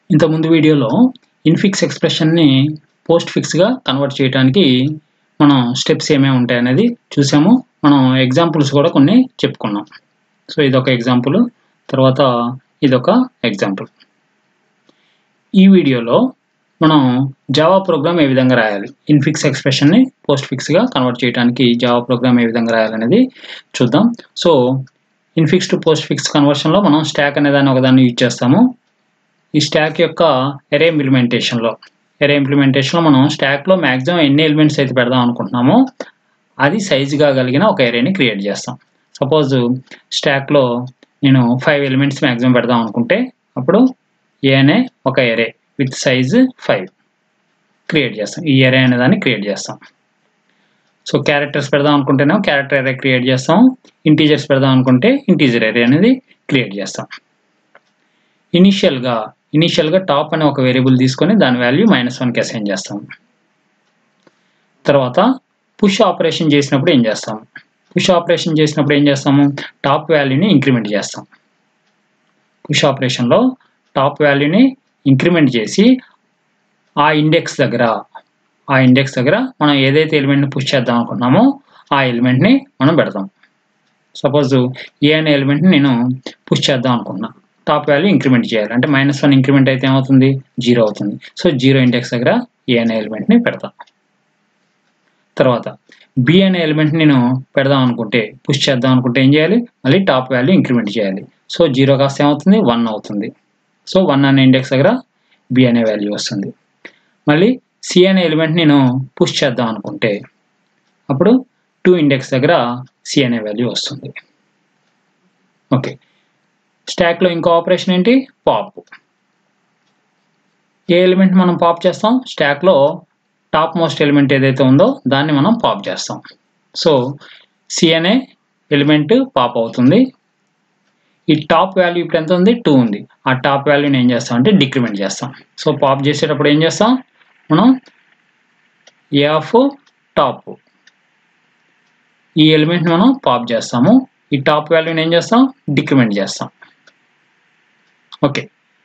ఇంత ముందు వీడియోలో ఇన్ఫిక్స్ ఎక్స్ప్రెషన్ని పోస్ట్ ఫిక్స్గా కన్వర్ట్ చేయడానికి మనం స్టెప్స్ ఏమేమి ఉంటాయి అనేది చూసాము మనం ఎగ్జాంపుల్స్ కూడా కొన్ని చెప్పుకున్నాం సో ఇదొక ఎగ్జాంపుల్ తర్వాత ఇదొక ఎగ్జాంపుల్ ఈ వీడియోలో మనం జావా ప్రోగ్రామ్ ఏ విధంగా రాయాలి ఇన్ఫిక్స్ ఎక్స్ప్రెషన్ని పోస్ట్ ఫిక్స్గా కన్వర్ట్ చేయడానికి జావా ప్రోగ్రామ్ ఏ విధంగా రాయాలనేది చూద్దాం so infix to postfix కన్వర్షన్లో మనం స్టాక్ అనే దాన్ని ఒకదాన్ని యూజ్ చేస్తాము ఈ స్టాక్ యొక్క ఎరే ఇంప్లిమెంటేషన్లో ఎరే ఇంప్లిమెంటేషన్లో మనం స్టాక్లో మ్యాక్సిమం ఎన్ని ఎలిమెంట్స్ అయితే పెడదాం అనుకుంటున్నామో అది సైజుగా కలిగిన ఒక ఎరేని క్రియేట్ చేస్తాం సపోజ్ స్టాక్లో నేను ఫైవ్ ఎలిమెంట్స్ మ్యాక్సిమం పెడదాం అనుకుంటే అప్పుడు ఏ అనే ఒక array with size five create చేస్తాం ఈ ఎరే అనే దాన్ని క్రియేట్ చేస్తాం సో క్యారెక్టర్స్ పెడదాం అనుకుంటేనేమో క్యారెక్టర్ ఎరే క్రియేట్ చేస్తాం ఇంటీజర్స్ పెడదాం అనుకుంటే ఇంటీజర్ ఎరే అనేది క్రియేట్ చేస్తాం ఇనిషియల్గా ఇనిషియల్గా టాప్ అనే ఒక వేరియబుల్ తీసుకొని దాని వాల్యూ మైనస్ వన్కి అసైన్ చేస్తాం తర్వాత పుష్ ఆపరేషన్ చేసినప్పుడు ఏం చేస్తాం పుష్ ఆపరేషన్ చేసినప్పుడు ఏం చేస్తాము టాప్ వాల్యూని ఇంక్రిమెంట్ చేస్తాం పుష్ ఆపరేషన్లో టాప్ వాల్యూని ఇంక్రిమెంట్ చేసి ఆ ఇండెక్స్ దగ్గర ఆ ఇండెక్స్ దగ్గర మనం ఏదైతే ఎలిమెంట్ని పుష్ చేద్దాం అనుకున్నామో ఆ ఎలిమెంట్ని మనం పెడతాం సపోజ్ ఏ అనే ఎలిమెంట్ని నేను పుష్ చేద్దాం అనుకున్నా టాప్ వాల్యూ ఇంక్రిమెంట్ చేయాలి అంటే మైనస్ వన్ ఇంక్రిమెంట్ అయితే ఏమవుతుంది జీరో అవుతుంది సో జీరో ఇండెక్స్ దగ్గర ఏ అనే ఎలిమెంట్ని పెడతాం తర్వాత బి అనే ఎలిమెంట్ నేను పెడదాం అనుకుంటే పుష్ చేద్దాం అనుకుంటే ఏం చేయాలి మళ్ళీ టాప్ వాల్యూ ఇంక్రిమెంట్ చేయాలి సో జీరో కాస్త ఏమవుతుంది వన్ అవుతుంది సో వన్ అనే ఇండెక్స్ దగ్గర బి అనే వాల్యూ వస్తుంది మళ్ళీ సి అనే ఎలిమెంట్ నేను పుష్ చేద్దాం అనుకుంటే అప్పుడు టూ ఇండెక్స్ దగ్గర సి అనే వాల్యూ వస్తుంది ఓకే స్టాక్లో ఇంకో ఆపరేషన్ ఏంటి పాప్ ఏ ఎలిమెంట్ మనం పాప్ చేస్తాం స్టాక్లో టాప్ మోస్ట్ ఎలిమెంట్ ఏదైతే ఉందో దాన్ని మనం పాప్ చేస్తాం సో సి అనే ఎలిమెంట్ పాప్ అవుతుంది ఈ టాప్ వాల్యూ ఇప్పుడు ఎంత ఉంది టూ ఉంది ఆ టాప్ వాల్యూని ఏం చేస్తాం అంటే డిక్రిమెంట్ చేస్తాం సో పాప్ చేసేటప్పుడు ఏం చేస్తాం మనం ఏ ఆఫ్ టాప్ ఈ ఎలిమెంట్ మనం పాప్ చేస్తాము ఈ టాప్ వాల్యూని ఏం చేస్తాం డిక్రిమెంట్ చేస్తాం ఓకే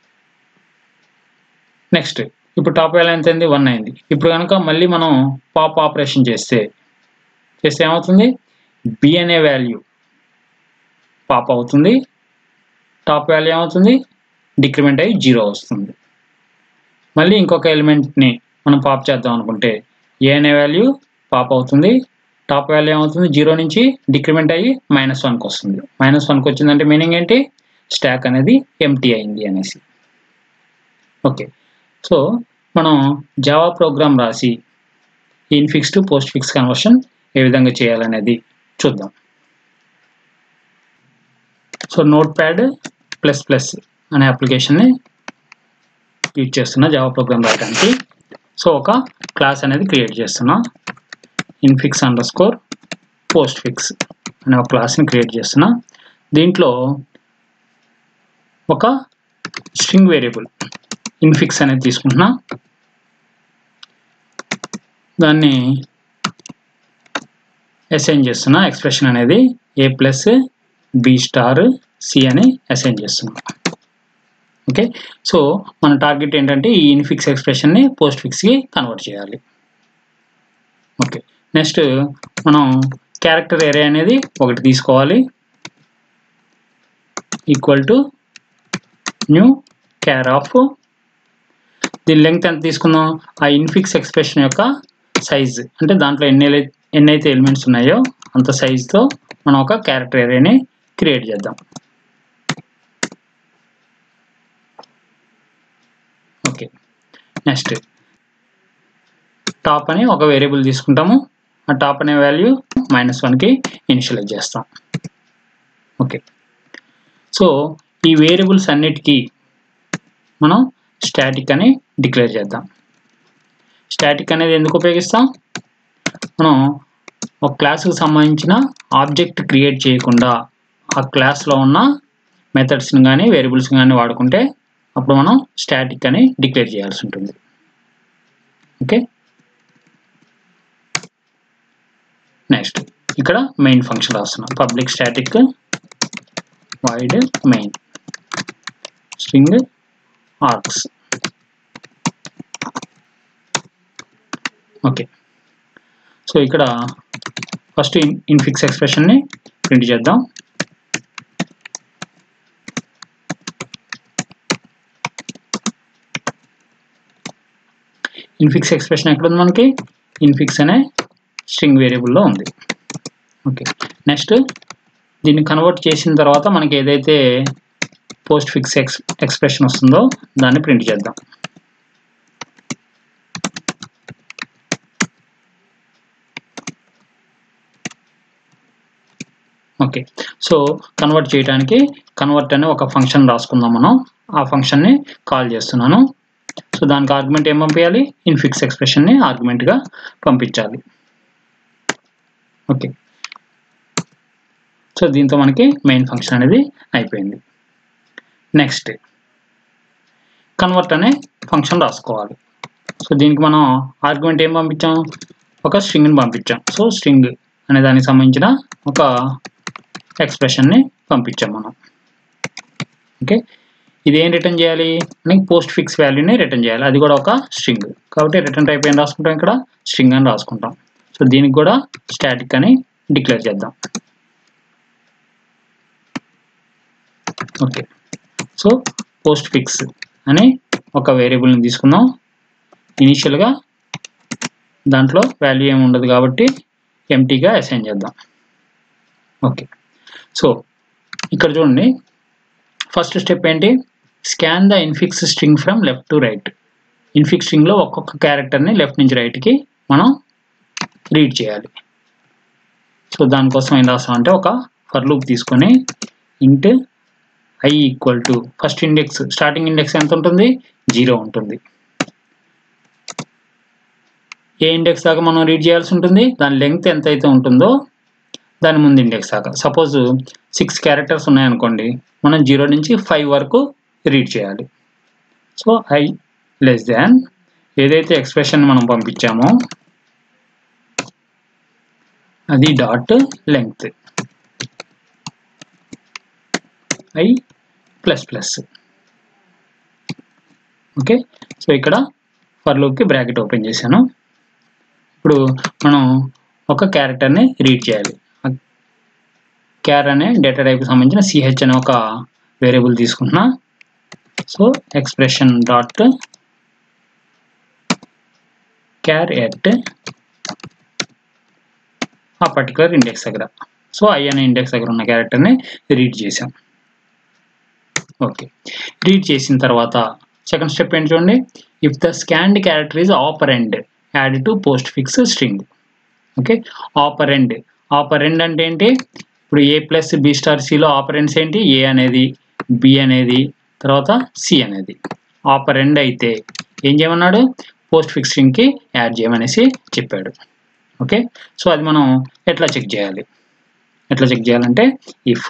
నెక్స్ట్ ఇప్పుడు టాప్ వాల్యూ ఎంత అయింది వన్ అయింది ఇప్పుడు కనుక మళ్ళీ మనం పాప్ ఆపరేషన్ చేస్తే చేస్తే ఏమవుతుంది బి అనే వాల్యూ పాప్ అవుతుంది టాప్ వాల్యూ ఏమవుతుంది డిక్రిమెంట్ అయ్యి జీరో వస్తుంది మళ్ళీ ఇంకొక ఎలిమెంట్ని మనం పాప్ చేద్దాం అనుకుంటే ఏ అనే వాల్యూ పాప్ అవుతుంది టాప్ వాల్యూ ఏమవుతుంది జీరో నుంచి డిక్రిమెంట్ అయ్యి మైనస్ వన్కి వస్తుంది మైనస్ వన్కి వచ్చిందంటే మీనింగ్ ఏంటి స్టాక్ అనేది ఎంటీ అయింది అనేసి ఓకే సో మనం జావా ప్రోగ్రామ్ రాసి infix to postfix conversion ఏ విధంగా చేయాలనేది చూద్దాం so notepad plus plus అనే అప్లికేషన్ని యూజ్ చేస్తున్నా జావా ప్రోగ్రామ్ రాయడానికి సో ఒక క్లాస్ అనేది క్రియేట్ చేస్తున్నా infix underscore postfix అనే ఒక క్లాస్ని క్రియేట్ చేస్తున్నా దీంట్లో ఒక స్ట్రింగ్ వేరియబుల్ ఇన్ఫిక్స్ అనేది తీసుకుంటున్నా దాన్ని అసైన్ చేస్తున్నా ఎక్స్ప్రెషన్ అనేది A plus B star C అని అసైన్ చేస్తున్నాం ఓకే సో మన టార్గెట్ ఏంటంటే ఈ ఇన్ఫిక్స్ ఎక్స్ప్రెషన్ని పోస్ట్ ఫిక్స్కి కన్వర్ట్ చేయాలి ఓకే నెక్స్ట్ మనం క్యారెక్టర్ ఏరియా అనేది ఒకటి తీసుకోవాలి equal to new char of దీని లెంగ్త్ ఎంత తీసుకుందాం ఆ ఇన్ఫిక్స్ ఎక్స్ప్రెషన్ యొక్క సైజ్ అంటే దాంట్లో ఎన్ని ఎన్నైతే ఎలిమెంట్స్ ఉన్నాయో అంత సైజ్తో మనం ఒక క్యారెక్టర్ ఏరియాని క్రియేట్ చేద్దాం ఓకే నెక్స్ట్ టాప్ అని ఒక వేరియబుల్ తీసుకుంటాము ఆ టాప్ అనే వాల్యూ మైనస్ వన్కి ఇనిషియలైజ్ చేస్తాం ఓకే సో ఈ వేరియబుల్స్ అన్నిటికీ మనం స్టాటిక్ అని డిక్లేర్ చేద్దాం స్టాటిక్ అనేది ఎందుకు ఉపయోగిస్తాం మనం ఒక క్లాస్కి సంబంధించిన ఆబ్జెక్ట్ క్రియేట్ చేయకుండా ఆ క్లాస్లో ఉన్న మెథడ్స్ని కానీ వేరియబుల్స్ని కానీ వాడుకుంటే అప్పుడు మనం స్టాటిక్ అని డిక్లేర్ చేయాల్సి ఉంటుంది ఓకే నెక్స్ట్ ఇక్కడ మెయిన్ ఫంక్షన్ రాస్తున్నాం public static void main string args okay so ఇక్కడ ఫస్ట్ ఇన్ ఇన్ఫిక్స్ ఎక్స్ప్రెషన్ని ప్రింట్ చేద్దాం ఇన్ఫిక్స్ ఎక్స్ప్రెషన్ ఎక్కడ ఉంది మనకి ఇన్ఫిక్స్ అనే స్ట్రింగ్ వేరియబుల్లో ఉంది ఓకే నెక్స్ట్ దీన్ని కన్వర్ట్ చేసిన తర్వాత మనకి ఏదైతే పోస్ట్ ఫిక్స్ ఎక్స్ ఎక్స్ప్రెషన్ వస్తుందో దాన్ని ప్రింట్ చేద్దాం ఓకే సో కన్వర్ట్ చేయడానికి కన్వర్ట్ అనే ఒక ఫంక్షన్ రాసుకుందాం మనం ఆ ఫంక్షన్ని కాల్ చేస్తున్నాను సో దానికి ఆర్గ్యుమెంట్ ఏం పంపించాలి ఇన్ఫిక్స్ ఎక్స్ప్రెషన్ని ఆర్గ్యుమెంట్గా పంపించాలి ఓకే సో దీంతో మనకి మెయిన్ ఫంక్షన్ అనేది అయిపోయింది నెక్స్ట్ కన్వర్ట్ అనే ఫంక్షన్ రాసుకోవాలి సో దీనికి మనం ఆర్గ్యుమెంట్ ఏం పంపించాం ఒక స్ట్రింగ్ని పంపించాం సో స్ట్రింగ్ అనే దానికి సంబంధించిన ఒక ఎక్స్ప్రెషన్ని పంపించాం మనం ఓకే ఇది ఏం రిటర్న్ చేయాలి మనకి పోస్ట్ ఫిక్స్ వాల్యూని రిటర్న్ చేయాలి అది కూడా ఒక స్ట్రింగ్ కాబట్టి రిటర్న్ టైప్ ఏం రాసుకుంటాం ఇక్కడ స్ట్రింగ్ అని రాసుకుంటాం సో దీనికి కూడా స్టాటిక్ అని డిక్లేర్ చేద్దాం ఓకే సో పోస్ట్ ఫిక్స్ అని ఒక వేరియబుల్ని తీసుకుందాం ఇనీషియల్గా దాంట్లో వాల్యూ ఏమి ఉండదు కాబట్టి ఎంటీగా అసైన్ చేద్దాం ఓకే సో ఇక్కడ చూడండి ఫస్ట్ స్టెప్ ఏంటి scan the infix string from left to right infix స్ట్రింగ్లో ఒక్కొక్క క్యారెక్టర్ని లెఫ్ట్ నుంచి రైట్కి మనం రీడ్ చేయాలి సో దానికోసం ఏం రాస్తామంటే ఒక ఫర్ లూప్ తీసుకొని int i equal to first index starting index ఎంత ఉంటుంది జీరో ఉంటుంది ఏ ఇండెక్స్ దాకా మనం రీడ్ చేయాల్సి ఉంటుంది దాని లెంగ్త్ ఎంత అయితే ఉంటుందో దాని ముందు ఇండెక్స్ దాకా సపోజ్ సిక్స్ క్యారెక్టర్స్ ఉన్నాయనుకోండి మనం జీరో నుంచి ఫైవ్ వరకు రీడ్ చేయాలి సో ఐ లెస్ దాన్ ఏదైతే ఎక్స్ప్రెషన్ మనం పంపించామో అది dot length i plus plus okay so ఇక్కడ ఫర్ లూప్కి బ్రాకెట్ ఓపెన్ చేశాను ఇప్పుడు మనం ఒక క్యారెక్టర్ని రీడ్ చేయాలి క్యార్ అనే డేటా టైప్కి సంబంధించిన సిహెచ్ అనే ఒక వేరియబుల్ తీసుకుంటున్నా so expression dot char at ఆ పర్టికులర్ ఇండెక్స్ దగ్గర సో ఐ అనే ఇండెక్స్ దగ్గర ఉన్న క్యారెక్టర్ని రీడ్ చేసాం ఓకే రీడ్ చేసిన తర్వాత సెకండ్ స్టెప్ ఏంటి చూడండి if the scanned character is operand add to postfix string okay operand operand అంటే ఏంటి ఇప్పుడు ఏ ప్లస్ బి స్టార్ సిలో ఆపరెండ్స్ ఏంటి ఏ అనేది బి అనేది తర్వాత సి అనేది ఆపరెండ్ అయితే ఏం చేయమన్నాడు పోస్ట్ ఫిక్స్ స్ట్రింగ్కి యాడ్ చేయమనేసి చెప్పాడు ఓకే సో అది మనం ఎట్లా చెక్ చేయాలి ఎట్లా చెక్ చేయాలంటే ఇఫ్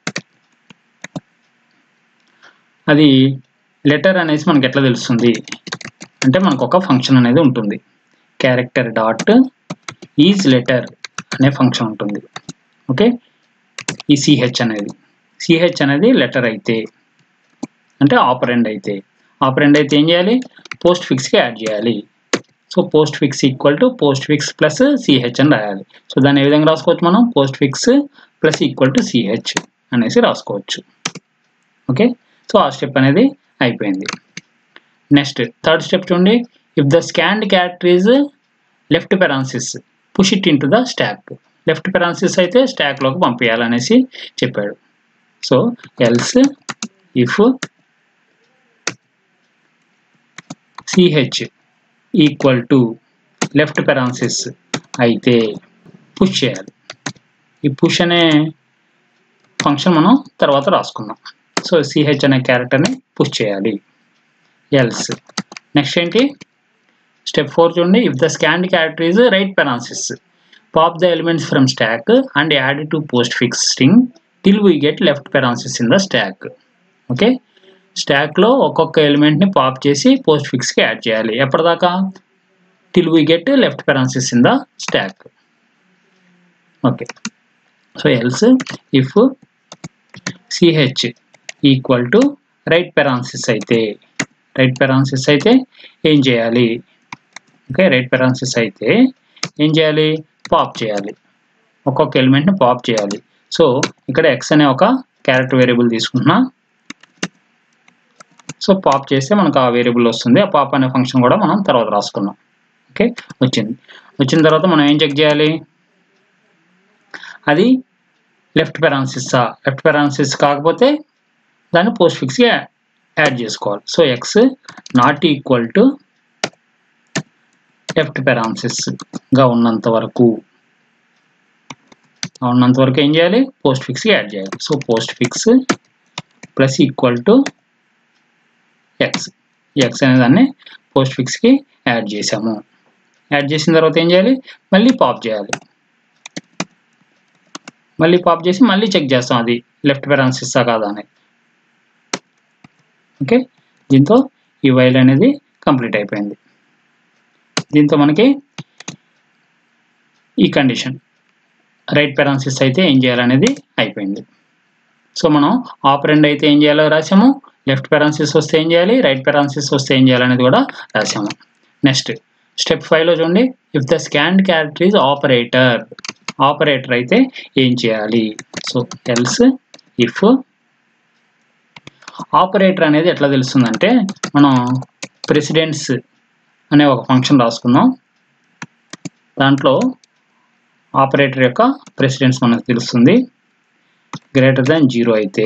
అది లెటర్ అనేసి మనకి ఎట్లా తెలుస్తుంది అంటే మనకు ఒక ఫంక్షన్ అనేది ఉంటుంది క్యారెక్టర్ డాట్ ఈజ్ లెటర్ అనే ఫంక్షన్ ఉంటుంది ఓకే ఈ సిహెచ్ అనేది సిహెచ్ అనేది లెటర్ అయితే అంటే ఆపరెండ్ అయితే ఆపరెండ్ అయితే ఏం చేయాలి పోస్ట్ ఫిక్స్కి యాడ్ చేయాలి so postfix equal to postfix plus c h అని రాయాలి సో దాన్ని ఏ విధంగా రాసుకోవచ్చు మనం postfix plus equal to c h అనేసి రాసుకోవచ్చు ఓకే సో ఆ స్టెప్ అనేది అయిపోయింది నెక్స్ట్ థర్డ్ స్టెప్ చూడండి if the scanned character is left parenthesis push it into the stack left parenthesis అయితే స్టాక్లోకి పంపించాలనేసి చెప్పాడు so else if c h equal to left parenthesis అయితే పుష్ చేయాలి ఈ పుష్ అనే ఫంక్షన్ మనం తర్వాత రాసుకుందాం సో సిహెచ్ అనే క్యారెక్టర్ని పుష్ చేయాలి ఎల్స్ నెక్స్ట్ ఏంటి స్టెప్ ఫోర్ చూడండి if the scanned character is right parenthesis pop the elements from stack and add to postfix string till we get left parenthesis in the stack okay స్టాక్లో ఒక్కొక్క ఎలిమెంట్ని pop చేసి పోస్ట్ ఫిక్స్కి add చేయాలి ఎప్పటిదాకా till we get left parenthesis in the stack okay so else if c h equal to right parenthesis అయితే right parenthesis అయితే ఏం చేయాలి ఓకే రైట్ పెరాన్సిస్ అయితే ఏం చేయాలి పాప్ చేయాలి ఒక్కొక్క ఎలిమెంట్ని పాప్ చేయాలి సో ఇక్కడ ఎక్స్ అనే ఒక క్యారెక్టర్ వేరియబుల్ తీసుకుంటున్నా సో పాప్ చేస్తే మనకు ఆ వేరియబుల్ వస్తుంది ఆ పాప్ అనే ఫంక్షన్ కూడా మనం తర్వాత రాసుకున్నాం ఓకే వచ్చింది వచ్చిన తర్వాత మనం ఏం చెక్ చేయాలి అది లెఫ్ట్ పెరాన్సిస్సా లెఫ్ట్ పెరాన్సిస్ కాకపోతే దాన్ని పోస్ట్ ఫిక్స్గా యాడ్ చేసుకోవాలి so x not equal to left పెరాన్సిస్గా ఉన్నంత వరకు ఉన్నంత వరకు ఏం చేయాలి పోస్ట్ ఫిక్స్కి యాడ్ చేయాలి so postfix plus equal to x x అనే దాన్ని పోస్ట్ ఫిక్స్కి యాడ్ చేసాము యాడ్ చేసిన తర్వాత ఏం చేయాలి మళ్ళీ పాప్ చేయాలి మళ్ళీ పాప్ చేసి మళ్ళీ చెక్ చేస్తాం అది లెఫ్ట్ పెరాన్సిస్సా కాదా అని ఓకే దీంతో ఈ వైల్ అనేది కంప్లీట్ అయిపోయింది దీంతో మనకి ఈ కండిషన్ రైట్ పెరాన్సిస్ అయితే ఏం చేయాలనేది అయిపోయింది సో మనం ఆపరెండ్ అయితే ఏం చేయాలో రాసాము లెఫ్ట్ పెరాన్సిస్ వస్తే ఏం చేయాలి రైట్ పెరాన్సిస్ వస్తే ఏం చేయాలనేది కూడా రాసాము నెక్స్ట్ స్టెప్ ఫైవ్లో చూడండి if the scanned character is operator operator అయితే ఏం చేయాలి సో ఎల్స్ ఇఫ్ ఆపరేటర్ అనేది ఎట్లా తెలుస్తుందంటే మనం ప్రెసిడెంట్స్ అనే ఒక ఫంక్షన్ రాసుకుందాం దాంట్లో ఆపరేటర్ యొక్క ప్రెసిడెన్స్ మనకు తెలుస్తుంది గ్రేటర్ దాన్ జీరో అయితే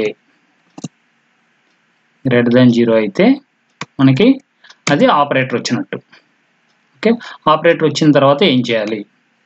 గ్రేటర్ దాన్ జీరో అయితే మనకి అది ఆపరేటర్ వచ్చినట్టు ఓకే ఆపరేటర్ వచ్చిన తర్వాత ఏం చేయాలి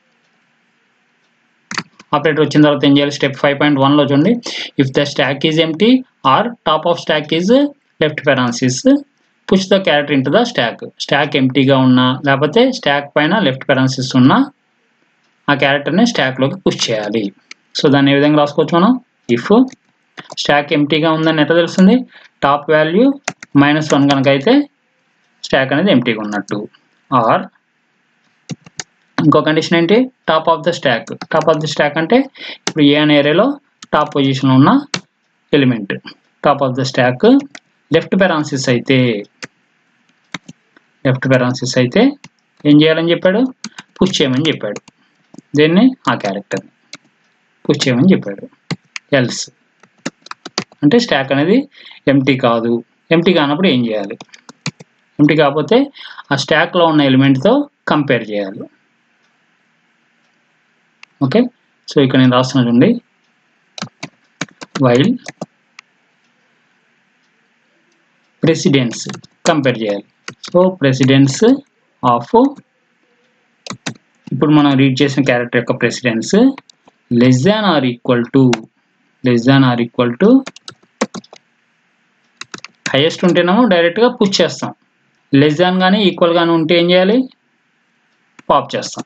ఆపరేటర్ వచ్చిన తర్వాత ఏం చేయాలి స్టెప్ ఫైవ్ పాయింట్ వన్లో చూడండి if the stack is empty or top of stack is left parenthesis push the character into the stack stack ఎంటీగా ఉన్నా లేకపోతే స్టాక్ పైన లెఫ్ట్ పెరాన్సిస్ ఉన్నా ఆ క్యారెక్టర్ని స్టాక్లోకి పుష్ చేయాలి సో దాన్ని ఏ విధంగా రాసుకోవచ్చు మనం ఇఫ్ స్టాక్ ఎంటీగా ఉందని ఎట్లా తెలుస్తుంది టాప్ వాల్యూ మైనస్ వన్ కనుక అయితే స్టాక్ అనేది ఎంటీగా ఉన్నట్టు ఆర్ ఇంకో కండిషన్ ఏంటి top of the stack top of the stack అంటే ఇప్పుడు ఏ అనే ఏరియాలో టాప్ పొజిషన్లో ఉన్న element top of the stack left parenthesis అయితే లెఫ్ట్ పెరాన్సిస్ అయితే ఏం చేయాలని చెప్పాడు పుష్ చేయమని చెప్పాడు దీన్ని ఆ క్యారెక్టర్ని పుష్ చేయమని చెప్పాడు ఎల్స్ అంటే స్టాక్ అనేది ఎంటీ కాదు ఎంటీ కానప్పుడు ఏం చేయాలి ఎంటీ కాకపోతే ఆ స్టాక్లో ఉన్న ఎలిమెంట్తో కంపేర్ చేయాలి ఓకే సో ఇక్కడ నేను రాస్తున్నా చూడండి వైల్ ప్రెసిడెన్స్ కంపేర్ చేయాలి సో ప్రెసిడెన్స్ ఆఫ్ ఇప్పుడు మనం రీడ్ చేసిన క్యారెక్టర్ యొక్క precedence less than or equal to less than or equal to highest ఉంటేనేమో డైరెక్ట్గా పుష్ చేస్తాం లెస్ దాన్ కానీ ఈక్వల్ కానీ ఉంటే ఏం చేయాలి పాప్ చేస్తాం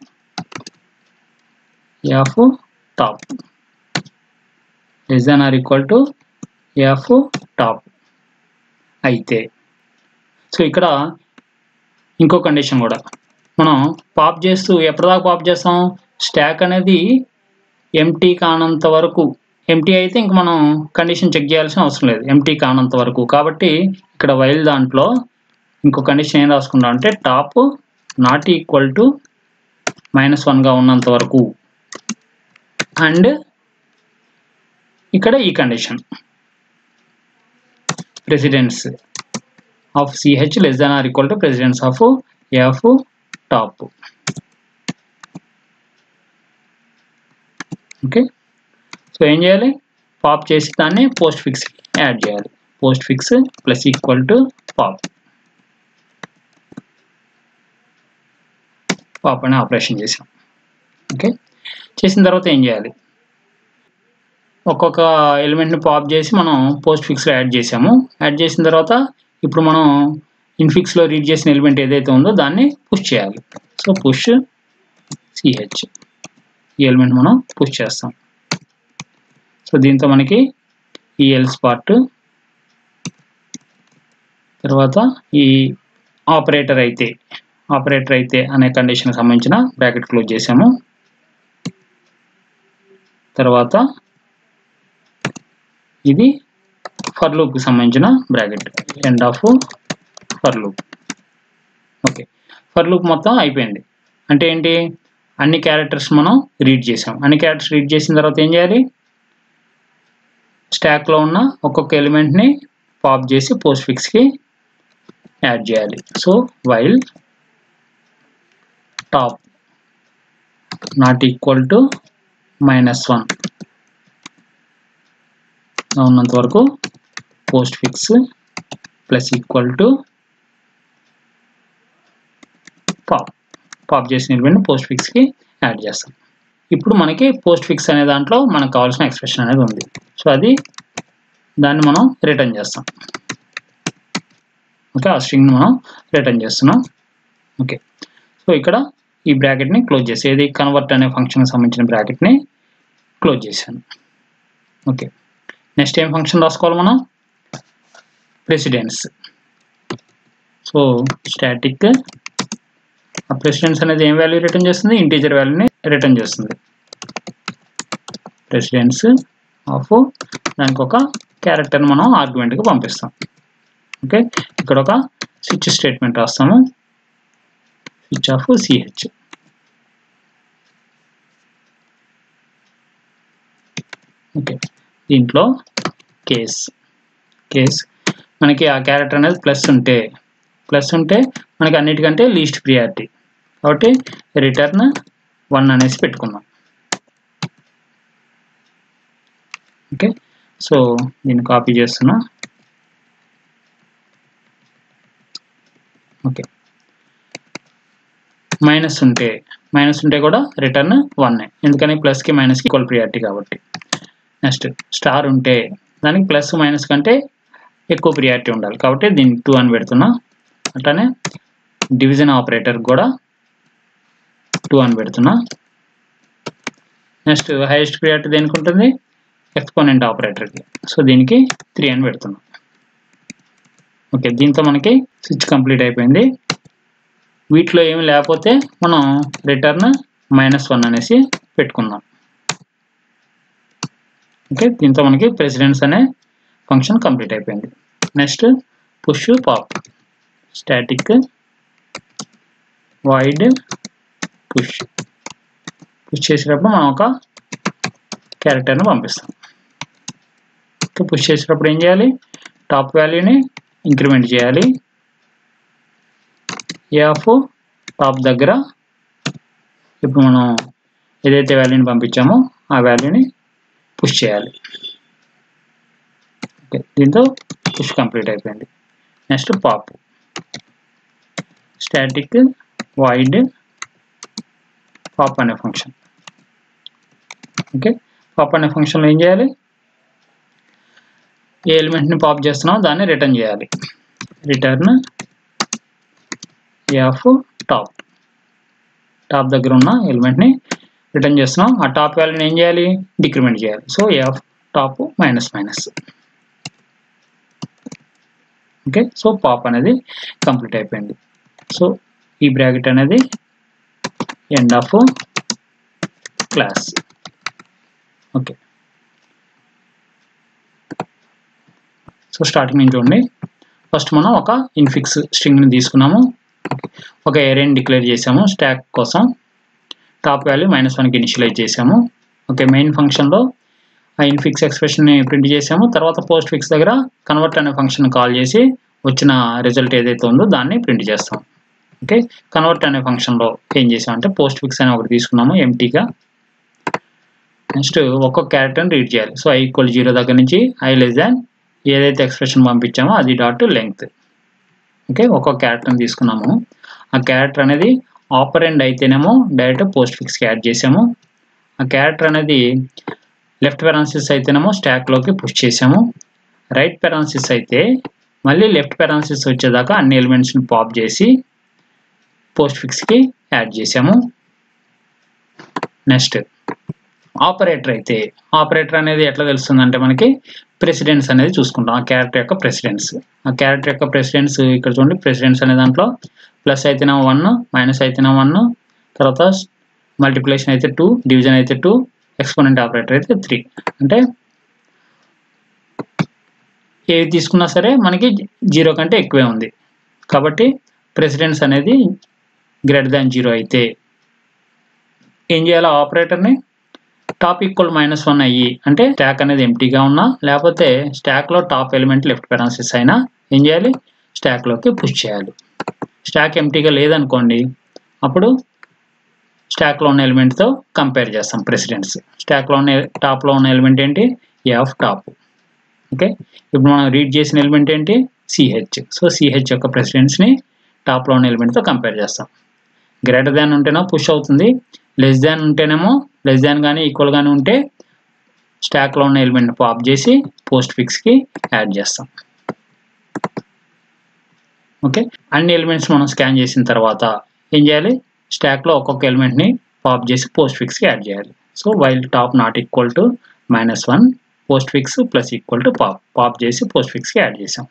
f top less than or equal to f top అయితే సో ఇక్కడ ఇంకో కండిషన్ కూడా మనం పాప్ చేస్తూ ఎప్పటిదాకా పాప్ చేస్తాం స్టాక్ అనేది ఎంటీ కానంత వరకు ఎంటీ అయితే ఇంక మనం కండిషన్ చెక్ చేయాల్సిన అవసరం లేదు ఎంటీ కానంత వరకు కాబట్టి ఇక్కడ వైల్ దాంట్లో ఇంకో కండిషన్ ఏం రాసుకుంటాం అంటే top not equal to minus వన్గా ఉన్నంత వరకు అండ్ ఇక్కడ ఈ condition precedence of c h less than or equal to precedence of f top okay so ఏం చేయాలి పాప్ చేసి దాన్ని పోస్ట్ ఫిక్స్ యాడ్ చేయాలి postfix plus equal to pop pop అనే ఆపరేషన్ చేసాం ఓకే చేసిన తర్వాత ఏం చేయాలి ఒక్కొక్క ఎలిమెంట్ని పాప్ చేసి మనం పోస్ట్ ఫిక్స్లో యాడ్ చేసాము యాడ్ చేసిన తర్వాత ఇప్పుడు మనం ఇన్ఫిక్స్లో రీడ్ చేసిన ఎలిమెంట్ ఏదైతే ఉందో దాన్ని పుష్ చేయాలి సో పుష్ సిహెచ్ ఈ ఎలిమెంట్ మనం పుష్ చేస్తాం సో దీంతో మనకి ఈ ఎల్స్ పార్ట్ తర్వాత ఈ ఆపరేటర్ అయితే ఆపరేటర్ అయితే అనే కండిషన్కి సంబంధించిన బ్రాకెట్ క్లోజ్ చేసాము తర్వాత ఇది ఫర్ లూప్కి సంబంధించిన bracket end of for loop okay for loop మొత్తం అయిపోయింది అంటే ఏంటి అన్ని క్యారెక్టర్స్ మనం రీడ్ చేసాం అన్ని క్యారెక్టర్స్ రీడ్ చేసిన తర్వాత ఏం చేయాలి స్టాక్లో ఉన్న ఒక్కొక్క ఎలిమెంట్ని పాప్ చేసి పోస్ట్ ఫిక్స్కి యాడ్ చేయాలి so while top not equal to minus one ఉన్నంత వరకు postfix plus equal to pop pop చేసిన ఎలిమెంట్ పోస్ట్ ఫిక్స్కి యాడ్ చేస్తాం ఇప్పుడు మనకి పోస్ట్ ఫిక్స్ అనే దాంట్లో మనకు కావాల్సిన ఎక్స్ప్రెషన్ అనేది ఉంది సో అది దాన్ని మనం రిటర్న్ చేస్తాం ఓకే ఆ స్ట్రింగ్ని మనం రిటర్న్ చేస్తున్నాం ఓకే సో ఇక్కడ ఈ బ్రాకెట్ని క్లోజ్ చేసి ఏది కన్వర్ట్ అనే ఫంక్షన్కి సంబంధించిన బ్రాకెట్ని క్లోజ్ చేశాను ఓకే నెక్స్ట్ ఏం ఫంక్షన్ రాసుకోవాలి మనం ప్రెసిడెన్స్ సో స్టాటిక్ ఆ ప్రెసిడెన్స్ అనేది ఏం వాల్యూ రిటర్న్ చేస్తుంది ఇంటీజర్ వాల్యూని రిటర్న్ చేస్తుంది ప్రెసిడెన్స్ ఆఫ్ దానికి ఒక క్యారెక్టర్ని మనం ఆర్గ్యుమెంట్కి పంపిస్తాం ఓకే ఇక్కడ ఒక స్విచ్ స్టేట్మెంట్ రాస్తాము స్విచ్ ఆఫ్ సిహెచ్ ఓకే దీంట్లో కేస్ కేస్ మనకి ఆ క్యారెక్టర్ అనేది ప్లస్ ఉంటే ప్లస్ ఉంటే మనకి అన్నిటికంటే లీస్ట్ ప్రియారిటీ కాబట్టి రిటర్న్ వన్ అనేసి పెట్టుకుందాం ఓకే సో దీన్ని కాపీ చేస్తున్నా ఓకే మైనస్ ఉంటే మైనస్ ఉంటే కూడా రిటర్న్ వన్ ఎందుకని ప్లస్కి మైనస్కి ఈక్వల్ ప్రియారిటీ కాబట్టి నెక్స్ట్ స్టార్ ఉంటే దానికి ప్లస్ మైనస్ కంటే ఎక్కువ ప్రియారిటీ ఉండాలి కాబట్టి దీన్ని టూ అని పెడుతున్నా అట్లానే డివిజన్ ఆపరేటర్ కూడా టూ అని పెడుతున్నా నెక్స్ట్ హైయెస్ట్ ప్రియారిటీ దేనికి ఉంటుంది ఎక్స్పోనెంట్ ఆపరేటర్కి సో దీనికి త్రీ అని పెడుతున్నాం ఓకే దీంతో మనకి స్విచ్ కంప్లీట్ అయిపోయింది వీటిలో ఏమి లేకపోతే మనం రిటర్న్ మైనస్ వన్ అనేసి పెట్టుకుందాం ఓకే దీంతో మనకి ప్రెసిడెన్స్ అనే ఫంక్షన్ కంప్లీట్ అయిపోయింది next push pop static void push push చేసేటప్పుడు మనం ఒక క్యారెక్టర్ని పంపిస్తాం ఓకే పుష్ చేసేటప్పుడు ఏం చేయాలి టాప్ వాల్యూని ఇంక్రిమెంట్ చేయాలి ఆఫ్ టాప్ దగ్గర ఇప్పుడు మనం ఏదైతే వాల్యూని పంపించామో ఆ వాల్యూని పుష్ చేయాలి ఓకే దీంతో పుష్ కంప్లీట్ అయిపోయింది next pop static void pop అనే ఫంక్షన్ ఓకే పాప్ అనే ఫంక్షన్లో ఏం చేయాలి ఏ ఎలిమెంట్ని పాప్ చేస్తున్నామో దాన్ని రిటర్న్ చేయాలి రిటర్న్ ఆఫ్ టాప్ టాప్ దగ్గర ఉన్న ఎలిమెంట్ని రిటర్న్ చేస్తున్నాం ఆ టాప్ వాల్యూని ఏం చేయాలి డిక్రిమెంట్ చేయాలి so of top minus minus okay so pop అనేది కంప్లీట్ అయిపోయింది సో ఈ బ్రాకెట్ అనేది end of class okay so starting నుంచి చూడండి ఫస్ట్ మనం ఒక ఇన్ఫిక్స్ స్ట్రింగ్ని తీసుకున్నాము ఒక ఏరియాని డిక్లేర్ చేసాము స్టాక్ కోసం టాప్ వాల్యూ మైనస్ వన్కి ఇనిషియలైజ్ చేసాము ఓకే మెయిన్ ఫంక్షన్లో ఆ ఇన్ఫిక్స్ ఎక్స్ప్రెషన్ని ప్రింట్ చేసాము తర్వాత పోస్ట్ ఫిక్స్ దగ్గర కన్వర్ట్ అనే ఫంక్షన్ కాల్ చేసి వచ్చిన రిజల్ట్ ఏదైతే ఉందో దాన్ని ప్రింట్ చేస్తాం ఓకే కన్వర్ట్ అనే ఫంక్షన్లో ఏం చేసామంటే పోస్ట్ ఫిక్స్ అనే ఒకటి తీసుకున్నాము ఎంటీగా నెక్స్ట్ ఒక్కొక్క క్యారెక్టర్ని రీడ్ చేయాలి సో ఐ ఈక్వల్ జీరో దగ్గర నుంచి ఐ లెస్ దాన్ ఏదైతే ఎక్స్ప్రెషన్ పంపించామో అది డాట్ లెంగ్త్ ఓకే ఒక్కొక్క క్యారెక్టర్ని తీసుకున్నాము ఆ క్యారెక్టర్ అనేది ఆపరెండ్ అయితేనేమో డైరెక్ట్ పోస్ట్ ఫిక్స్కి యాడ్ చేసాము ఆ క్యారెక్టర్ అనేది లెఫ్ట్ పెరాన్సిస్ అయితేనేమో స్టాక్లోకి పుష్ చేసాము రైట్ పెరాన్సిస్ అయితే మళ్ళీ లెఫ్ట్ పెరాన్సిస్ వచ్చేదాకా అన్ని ఎలిమెంట్స్ని పాప్ చేసి పోస్ట్ ఫిక్స్కి యాడ్ చేసాము నెక్స్ట్ ఆపరేటర్ అయితే ఆపరేటర్ అనేది ఎట్లా తెలుస్తుందంటే మనకి ప్రెసిడెన్స్ అనేది చూసుకుంటాం ఆ క్యారెక్టర్ యొక్క ప్రెసిడెన్స్ ఆ క్యారెక్టర్ యొక్క ప్రెసిడెన్స్ ఇక్కడ చూడండి ప్రెసిడెన్స్ అనే దాంట్లో ప్లస్ అయితేనే వన్ మైనస్ అయితేనే వన్ తర్వాత మల్టిప్లికేషన్ అయితే టూ డివిజన్ అయితే టూ ఎక్స్పోనెంట్ ఆపరేటర్ అయితే త్రీ అంటే ఏది తీసుకున్నా సరే మనకి జీరో కంటే ఎక్కువే ఉంది కాబట్టి ప్రెసిడెన్స్ అనేది గ్రేటర్ దాన్ జీరో అయితే ఏం చేయాలి ఆపరేటర్ని టాప్ ఈక్వల్ మైనస్ వన్ అయ్యి అంటే స్టాక్ అనేది ఎంటీగా ఉన్నా లేకపోతే స్టాక్లో టాప్ ఎలిమెంట్ లెఫ్ట్ పెరాన్సిస్ అయినా ఏం చేయాలి స్టాక్లోకి పుష్ చేయాలి స్టాక్ ఎంటీగా లేదనుకోండి అప్పుడు స్టాక్లో ఉన్న ఎలిమెంట్తో కంపేర్ చేస్తాం ప్రెసిడెంట్స్ స్టాక్లో ఉన్న టాప్లో ఉన్న ఎలిమెంట్ ఏంటి ఎఫ్ టాప్ ఓకే ఇప్పుడు మనం రీడ్ చేసిన ఎలిమెంట్ ఏంటి సిహెచ్ సో సిహెచ్ యొక్క ప్రెసిడెంట్స్ని టాప్లో ఉన్న ఎలిమెంట్తో కంపేర్ చేస్తాం గ్రేటర్ దాన్ ఉంటేనో పుష్ అవుతుంది లెస్ దాన్ ఉంటేనేమో లెస్ దాన్ కానీ ఈక్వల్ కానీ ఉంటే స్టాక్లో ఉన్న ఎలిమెంట్ పాప్ చేసి పోస్ట్ ఫిక్స్కి యాడ్ చేస్తాం ఓకే అన్ని ఎలిమెంట్స్ మనం స్కాన్ చేసిన తర్వాత ఏం చేయాలి స్టాక్లో ఒక్కొక్క ఎలిమెంట్ని పాప్ చేసి పోస్ట్ ఫిక్స్కి యాడ్ చేయాలి so while top not equal to minus one postfix plus equal to pop pop చేసి పోస్ట్ ఫిక్స్కి యాడ్ చేసాం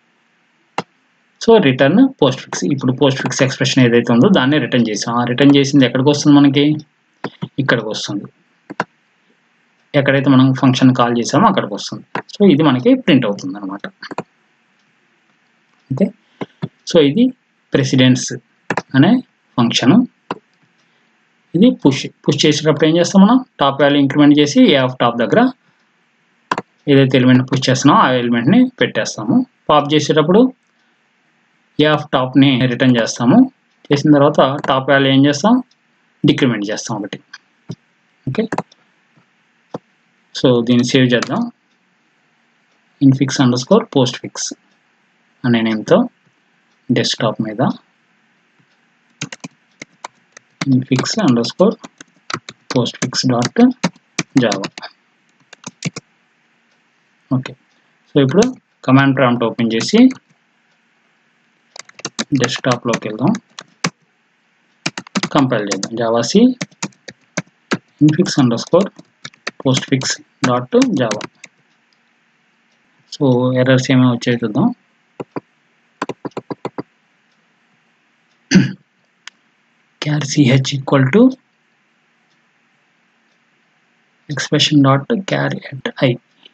సో రిటర్న్ పోస్ట్ ఫిక్స్ ఇప్పుడు పోస్ట్ ఫిక్స్ ఎక్స్ప్రెషన్ ఏదైతే ఉందో దాన్ని రిటర్న్ చేసాం ఆ రిటర్న్ చేసింది ఎక్కడికి వస్తుంది మనకి ఇక్కడికి వస్తుంది ఎక్కడైతే మనం ఫంక్షన్ కాల్ చేసామో అక్కడికి వస్తుంది సో ఇది మనకి ప్రింట్ అవుతుంది అనమాట ఓకే సో ఇది ప్రెసిడెంట్స్ అనే ఫంక్షను ఇది పుష్ పుష్ చేసేటప్పుడు ఏం చేస్తాం మనం టాప్ వాల్యూ ఇంక్రిమెంట్ చేసి ఏ ఆఫ్ టాప్ దగ్గర ఏదైతే ఎలిమెంట్ పుష్ చేస్తున్నామో ఆ ఎలిమెంట్ని పెట్టేస్తాము పాప్ చేసేటప్పుడు ఏ ఆఫ్ టాప్ని రిటర్న్ చేస్తాము చేసిన తర్వాత టాప్ వాల్యూ ఏం చేస్తాం డిక్రిమెంట్ చేస్తాం ఒకటి ఓకే సో దీన్ని సేవ్ చేద్దాం infix underscore postfix అనే నేమ్తో డెస్క్టాప్ మీద infix underscore postfix dot Java okay so ఇప్పుడు కమాండ్ ప్రాంప్ట్ ఓపెన్ చేసి డెస్క్టాప్లోకి వెళ్దాం కంపైల్ చేద్దాం javac infix underscore postfix dot Java so errors ఏమేమి వచ్చాయి చూద్దాం char c h equal to expression dot char at i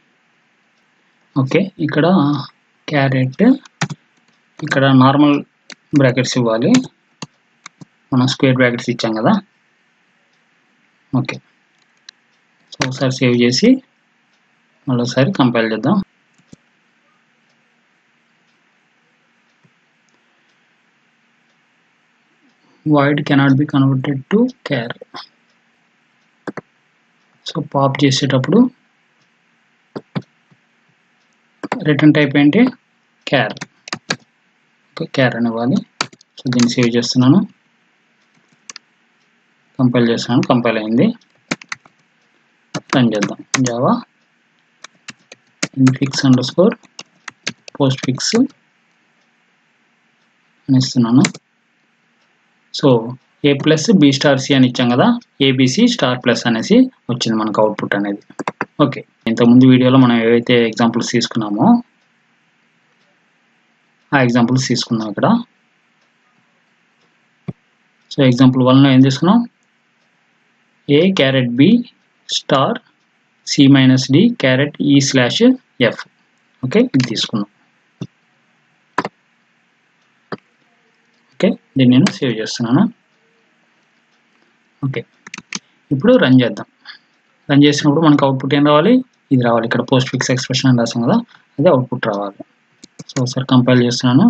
okay ఇక్కడ caret ఇక్కడ నార్మల్ బ్రాకెట్స్ ఇవ్వాలి మనం స్క్వేర్ బ్రాకెట్స్ ఇచ్చాం కదా ఓకే సో ఒకసారి సేవ్ చేసి మళ్ళీసారి కంపైల్ చేద్దాం void cannot be converted to char so pop చేసేటప్పుడు రిటర్న్ టైప్ ఏంటి క్యార్ ఓకే క్యార్ అని ఇవ్వాలి సో దీన్ని సేవ్ చేస్తున్నాను కంపైల్ చేస్తున్నాను కంపైల్ అయింది రన్ చేద్దాం Java infix underscore postfix అని ఇస్తున్నాను so A plus B star C అని ఇచ్చాం కదా ఏబిసి స్టార్ ప్లస్ అనేసి వచ్చింది మనకు అవుట్పుట్ అనేది ఓకే ఇంతకుముందు వీడియోలో మనం ఏవైతే ఎగ్జాంపుల్స్ తీసుకున్నామో ఆ ఎగ్జాంపుల్స్ తీసుకున్నాం ఇక్కడ సో ఎగ్జాంపుల్ వన్లో ఏం తీసుకున్నాం A caret B star C minus D caret E slash F okay ఇది తీసుకున్నాం ఓకే దీన్ని నేను సేవ్ చేస్తున్నాను ఓకే ఇప్పుడు రన్ చేద్దాం రన్ చేసినప్పుడు మనకు అవుట్పుట్ ఏం రావాలి ఇది రావాలి ఇక్కడ పోస్ట్ ఫిక్స్ ఎక్స్ప్రెషన్ అని రాసాం కదా అదే అవుట్పుట్ రావాలి సో ఒకసారి కంపైల్ చేస్తున్నాను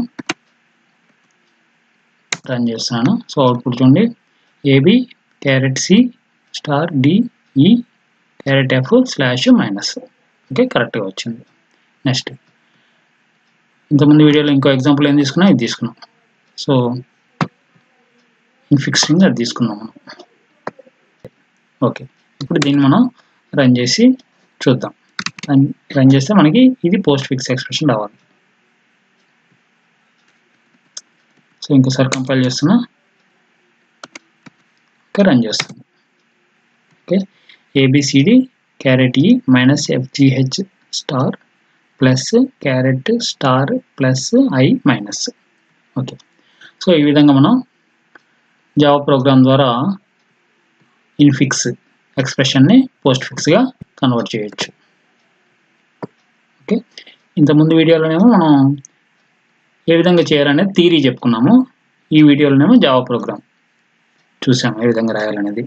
రన్ చేస్తున్నాను సో అవుట్పుట్ చూడండి A B caret C star D E caret F slash minus okay కరెక్ట్గా వచ్చింది నెక్స్ట్ ఇంతకుముందు వీడియోలో ఇంకో ఎగ్జాంపుల్ ఏం తీసుకున్నా ఇది తీసుకున్నాం సో ఫిక్సింగ్ అది తీసుకున్నాం మనం ఓకే ఇప్పుడు దీన్ని మనం రన్ చేసి చూద్దాం రన్ రన్ చేస్తే మనకి ఇది పోస్ట్ ఫిక్స్ ఎక్స్ప్రెషన్ రావాలి సో ఇంకోసారి కంపైల్ చేస్తున్నా ఓకే రన్ చేస్తుంది okay A B C D caret E minus F G H star plus caret star plus I minus okay so ఈ విధంగా మనం జావా ప్రోగ్రామ్ ద్వారా ఇన్ఫిక్స్ ఎక్స్ప్రెషన్ని పోస్ట్ ఫిక్స్గా కన్వర్ట్ చేయొచ్చు ఓకే ఇంతకుముందు వీడియోలోనేమో మనం ఏ విధంగా చేయాలనేది థీరీ చెప్పుకున్నాము ఈ వీడియోలోనేమో జావా ప్రోగ్రామ్ చూసాము ఏ విధంగా రాయాలనేది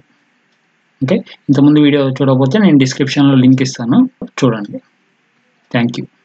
ఓకే ఇంతకుముందు వీడియో చూడకపోతే నేను డిస్క్రిప్షన్లో లింక్ ఇస్తాను చూడండి థ్యాంక్ యూ